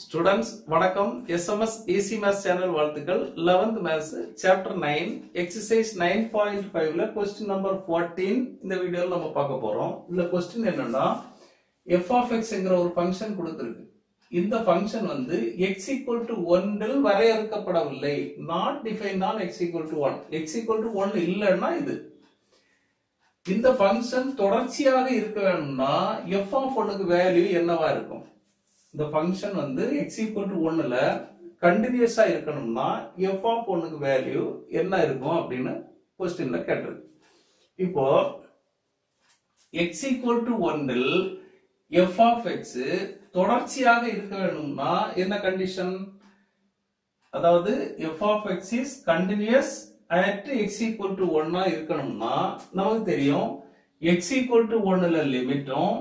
students வணக்கம் SMS easy maths channel வாழ்த்துக்கள் 11th maths chapter nine exercise nine point ஃபைவ்ல question number fourteen இந்த வீடியோவில் நம்ம பார்க்க போறோம் இதுல கொஸ்டின் என்னன்னா எஃப் ஆஃப் எக்ஸ்ங்கிற ஒரு ஃபங்க்ஷன் கொடுத்துருக்கு இந்த ஃபங்க்ஷன் வந்து எக்ஸ் ஈக்குவல் டு ஒன்றில் வரையறுக்கப்படவில்லை not define on x equal to one x equal to one இல்லைன்னா இது இந்த ஃபங்க்ஷன் தொடர்ச்சியாக இருக்க வேணும்னா எஃப் ஆஃப் ஒன்னுக்கு வேல்யூ என்னவா இருக்கும் இந்த ஃபங்க்ஷன் வந்து எக்ஸ் ஈக்குவல் டு ஒன்னுல கண்டினியூஸா இருக்கணும்னா எஃப் ஆஃப் ஒன்னுக்கு வேல்யூ என்ன இருக்கும் அப்படின்னு கொஸ்டின்ல கேட்டிருக்கு இப்போ எக்ஸ் ஈக்குவல் டு ஒன்றில் எஃப் ஆஃப் எக்ஸ் தொடர்ச்சியாக இருக்க வேணும்னா என்ன கண்டிஷன் அதாவது f of x is continuous at x equal to ஒன்னா இருக்கணும்னா நமக்கு தெரியும் எக்ஸ் ஈக்குவல் டு ஒன்னுல லிமிட்டும்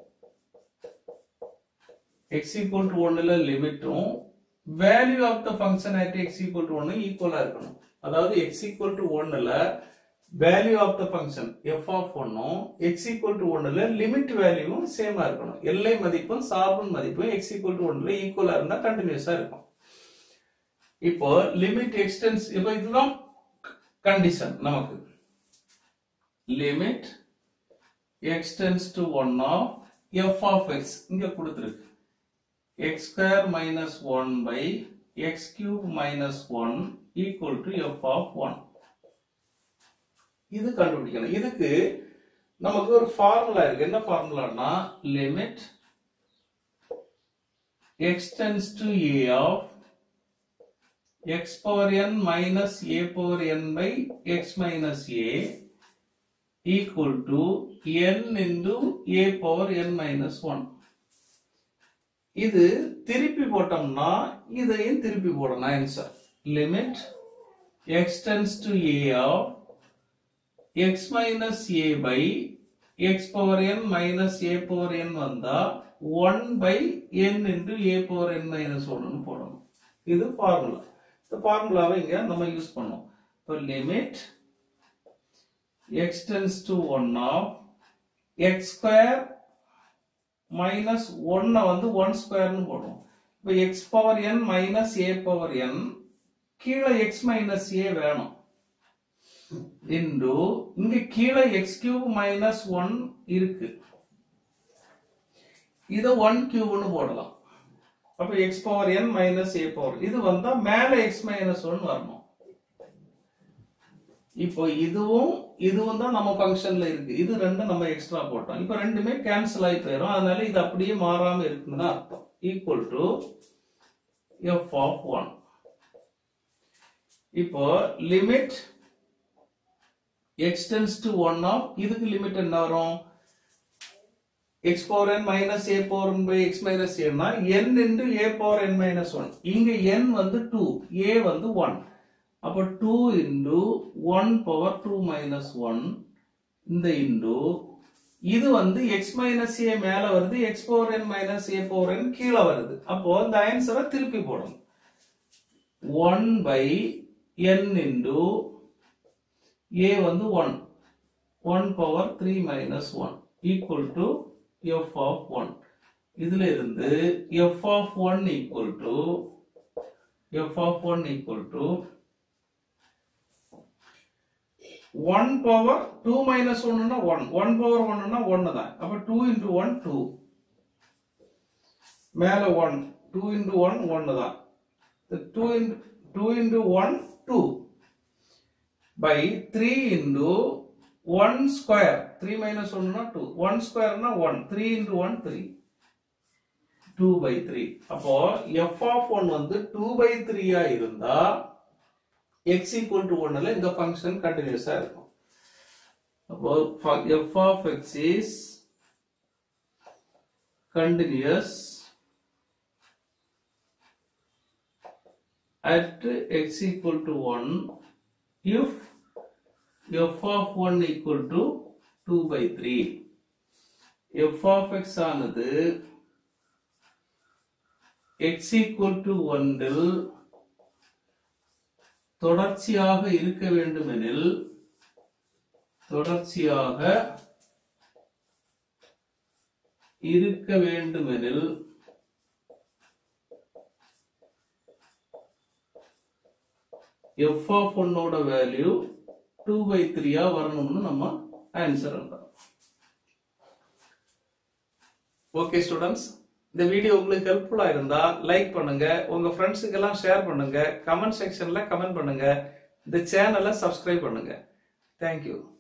எக்ஸ் ஈக்குவல் டு ஒன்னுல லிமிட்டும் value of the function at x equal to ஒன்னு ஈக்குவலா இருக்கணும் அதாவது எக்ஸ் ஈக்குவல் டு ஒன்னுல value of the function f of ஒன்னும் எக்ஸ் ஈக்குவல் டு ஒன்னுல லிமிட் வேல்யூவும் சேமா இருக்கணும் எல்லை மதிப்பும் சார்பின் மதிப்பும் எக்ஸ் ஈக்குவல் டு ஒன்னுல ஈக்குவலா இருந்தா கண்டினியூஸா இருக்கும் இப்போ லிமிட் எக்ஸ்டென்ஸ் இப்போ இதுதான் கண்டிஷன் நமக்கு limit x tends to one of f of x இங்க கொடுத்துருக்கு x square minus one by x cube minus one equal to f of one இது கண்டுபிடிக்கணும் இதுக்கு நமக்கு ஒரு ஃபார்முலா இருக்கு என்ன ஃபார்முலானா limit x tends to a of x power n minus a power n by x minus a equal to n into a power n minus 1 இது திருப்பி போட்டோம்னா இதையும் திருப்பி போடணும் answer limit x tends to a of x minus a by x power n minus a power n வந்தா 1 by n into a power n minus 1 போடணும் இது formula இந்த ஃபார்முலாவை இங்க நம்ம யூஸ் பண்ணோம் இப்போ limit x tends to one of x square minus ஒன்னை வந்து ஒன் ஸ்கொயர்னு போடுவோம் இப்போ x power n minus a power n கீழே எக்ஸ் மைனஸ் ஏ வேணும் இன்டு இங்க கீழே எக்ஸ் கியூப் மைனஸ் ஒன் இருக்கு இதை ஒன் கியூப்னு போடலாம் அப்ப x power n minus a power இது வந்தா மேல எக்ஸ் மைனஸ் ஒன் வரணும் இப்போ இதுவும் இதுவும் தான் நம்ம ஃபங்க்ஷன்ல இருக்கு இது ரெண்டும் நம்ம எக்ஸ்ட்ரா போட்டோம் இப்போ ரெண்டுமே கேன்சல் ஆகி போயிடும் அதனால இது அப்படியே மாறாம இருக்குன்னு அர்த்தம் equal to f of one இப்போ limit x tends to one of இதுக்கு லிமிட் என்ன வரும் x power n minus a power n by x minus a னா n into a power n minus 1 இங்க n வந்து 2 a வந்து 1 அப்ப 2 into 1 power 2 minus 1 இந்த into இது வந்து x minus a மேல வருது x power n minus a power n கீழே வருது அப்போ இந்த ஆன்சரை திருப்பி போடணும் 1 by n into a வந்து 1 1 power 3 minus 1 equal to f of 1 இதுல இருந்து f of 1 equal to f of 1 equal to 1 power 2 minus 1 னா 1 1 power 1 னா 1 தான் அப்ப 2 into 1 2 மேல 1 2 into 1 1 தான் 2 into 2 into 1 2 by 3 into 1 square 3 minus 1 na 2 1 square na 1 3 into 1 3 2 by 3 அப்போ f of 1 வந்து 2 by 3 ஆ இருந்தா x equal to 1 ல இந்த ஃபங்க்ஷன் கண்டினியூஸா இருக்கும் அப்போ f of x is continuous at x equal to 1 if f of 1 equal to 2 by 3 f of x ஆனது x equal to 1 இல் தொடர்ச்சியாக இருக்க வேண்டுமெனில் தொடர்ச்சியாக இருக்க வேண்டுமெனில் எஃப் ஆஃப் ஒன்னோட வேல்யூ டூ பை த்ரீயா வரணும்னு நம்ம ஆன்சர் எழுதணும் ஓகே ஸ்டூடெண்ட்ஸ் இந்த வீடியோ உங்களுக்கு ஹெல்ப்ஃபுல்லா இருந்தா லைக் பண்ணுங்க உங்க ஃப்ரெண்ட்ஸுக்கு எல்லாம் ஷேர் பண்ணுங்க கமெண்ட் செக்ஷன்ல கமெண்ட் பண்ணுங்க இந்த சேனலை சப்ஸ்கிரைப் பண்ணுங்க தேங்க்யூ